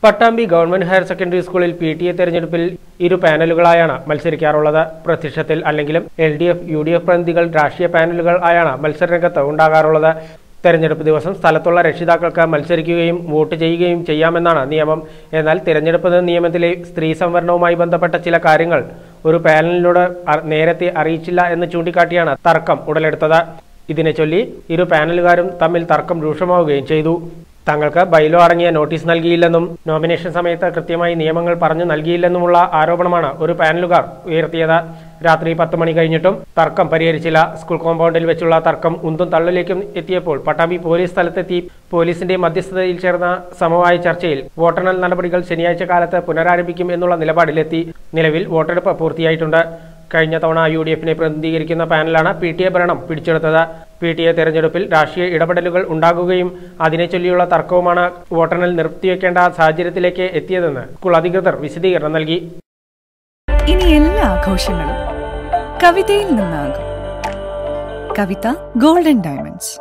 Pattambi government higher secondary സ്കൂളിൽ P T A തെരഞ്ഞെടുപ്പിൽ ഇരു പാനലുകളായാണ് മത്സരിക്കാറുള്ളത് പ്രത്യക്ഷത്തിൽ അല്ലെങ്കിലും L D F U D F പ്രതിനിധികൾ രാഷ്ട്രീയ പാനലുകൾ ആയാണ് മത്സരരംഗത്ത് ഉണ്ടാകാറുള്ളത് തെരഞ്ഞെടുപ്പ് ദിവസം സ്ഥലത്തുള്ള രക്ഷിതാക്കൾക്ക് മത്സരിക്കുകയും വോട്ട് ചെയ്യുകയും ചെയ്യാമെന്നാണ് നിയമം എന്നാൽ തിരഞ്ഞെടുപ്പ് നിയമത്തിലെ സ്ത്രീ സംവരണവുമായി ബന്ധപ്പെട്ട ചില കാര്യങ്ങൾ ഒരു പാനലിനോട് അ- നേരത്തെ അറിയിച്ചില്ല എന്ന് ചൂണ്ടിക്കാട്ടിയാണ് തർക്കം ഉടലെടുത്തത് ഇതിനെ ചൊല്ലി ഇരു പാനലുകാരും തമ്മിൽ തർക്കം രൂക്ഷമാവുകയും ചെയ്തു തങ്ങൾക്ക് ബൈലോ അടങ്ങിയ നോട്ടീസ് നൽകിയില്ലെന്നും നോമിനേഷൻ സമയത്ത് കൃത്യമായി നിയമങ്ങൾ പറഞ്ഞു നൽകിയില്ലെന്നുമുള്ള ആരോപണമാണ് ഒരു പാനലുകാർ ഉയർത്തിയത് രാത്രി പത്ത് മണി കഴിഞ്ഞിട്ടും തർക്കം പരിഹരിച്ചില്ല സ്കൂൾ കോമ്പൗണ്ടിൽ വെച്ചുള്ള തർക്കം ഉന്തും തള്ളിലേക്കും എത്തിയപ്പോൾ പട്ടാമ്പി പോലീസ് സ്ഥലത്തെത്തി പോലീസിന്റെ മധ്യസ്ഥതയിൽ ചേർന്ന സമവായ ചർച്ചയിൽ വോട്ടെണ്ണൽ നടപടികൾ ശനിയാഴ്ച കാലത്ത് പുനരാരംഭിക്കും എന്നുള്ള നിലപാടിലെത്തി നിലവിൽ വോട്ടെടുപ്പ് പൂർത്തിയായിട്ടുണ്ട് കഴിഞ്ഞ തവണ യു ഡി എഫിനെ പ്രതിനിധീകരിക്കുന്ന പാനലാണ് പി ടി എ ഭരണം പിടിച്ചെടുത്തത് പി ടി എ തെരഞ്ഞെടുപ്പിൽ രാഷ്ട്രീയ ഇടപെടലുകൾ ഉണ്ടാകുകയും അതിനെ ചൊല്ലിയുള്ള തർക്കവുമാണ് വോട്ടെണ്ണൽ നിർത്തിവെക്കേണ്ട സാഹചര്യത്തിലേക്ക് എത്തിയതെന്ന് സ്കൂൾ അധികൃതർ വിശദീകരണം നൽകി ഇനി എല്ലാ ആഘോഷങ്ങളും കവിതയിൽ നിന്നാകും കവിത ഗോൾഡൻ ഡയമണ്ട്സ്